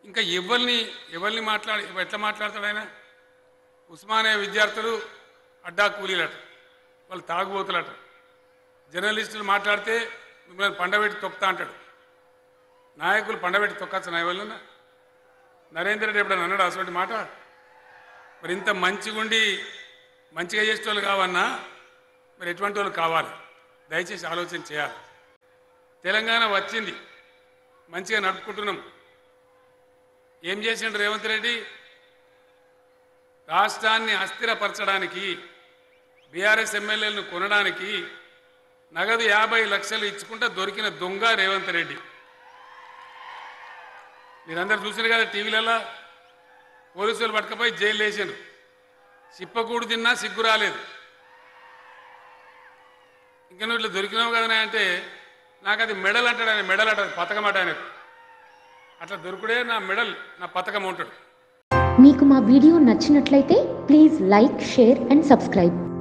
ఇంకా ఎవరిని ఎవరిని మాట్లాడి ఎట్లా మాట్లాడతాడు ఆయన ఉస్మానియా విద్యార్థులు అడ్డా కూలీలట వాళ్ళు తాగుబోతులట జర్నలిస్టులు మాట్లాడితే మిమ్మల్ని పండబెట్టి తొక్కుతా అంటాడు నాయకులు పండబెట్టి తొక్కచ్చు నా ఎవరినన్నా నరేంద్ర రెడ్డి ఎప్పుడైనా అన్నాడు అసలు మాట మరి ఇంత మంచిగుండి మంచిగా చేసే వాళ్ళు కావన్నా మరి ఎటువంటి వాళ్ళు కావాలి దయచేసి ఆలోచన చేయాలి తెలంగాణ వచ్చింది మంచిగా నడుపుకుంటున్నాం ఏం చేసిండు రేవంత్ రెడ్డి రాష్ట్రాన్ని అస్థిరపరచడానికి బీఆర్ఎస్ ఎమ్మెల్యేలను కొనడానికి నగదు యాభై లక్షలు ఇచ్చుకుంటా దొరికిన దొంగ రేవంత్ రెడ్డి మీరందరూ చూసారు కదా టీవీలలో పోలీసులు పట్టుకపోయి జైలు వేసారు చిప్పకూడు తిన్నా సిగ్గు రాలేదు ఇంకా నువ్వు ఇట్లా దొరికినావు కదనే అంటే నాకు అది మెడల్ అంటాడు ఆయన మెడల్ అంటాడు పథకం అంట ఆయనకు అట్లా దొరుకుడే నా మెడల్ నా పథకం ఉంటాడు మీకు మా వీడియో నచ్చినట్లయితే please like share and subscribe